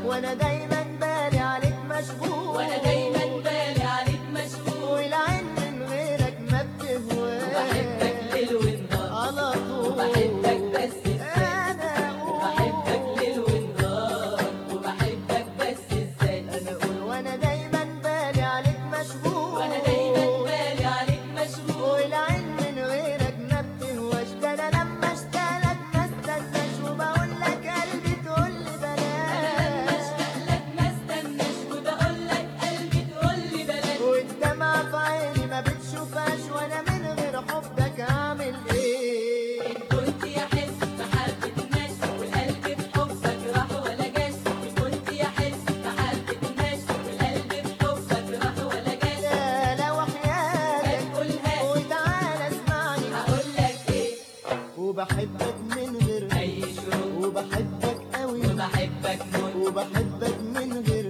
وانا دايما بالي عليك مشغول وانا دايما بالي عليك مشغول والعين من غيرك ما بتهواش بحبك ليل ونهار على طول وبحبك بس ازاي انا اقول بحبك ليل ونهار وبحبك بس ازاي انا اقول وانا دايما بالي عليك مشغول وانا دايما بالي عليك مشغول والعين من غيرك ما بتهواش ده انا لما اشتاقلك ما استناش وبقول لك قلبي تقول لي انا لما بلاش اشتاق لك ما استناش وبقول لك قلبي تقول لي بلاش والدمعة في عيني ما بتشوفهاش وانا من غير حبك اعمل ايه إن كنت يا حس ما حبيتناش والقلب بحبك راح ولا جاش إن كنت يا حس ما حبيتناش والقلب بحبك راح ولا جاش لا لا وحياتك هتقولها وتعالى اسمعني هقول لك ايه وبحبك من غير اي شروق وبحبك قوي وبحبك موت وبحبك من غير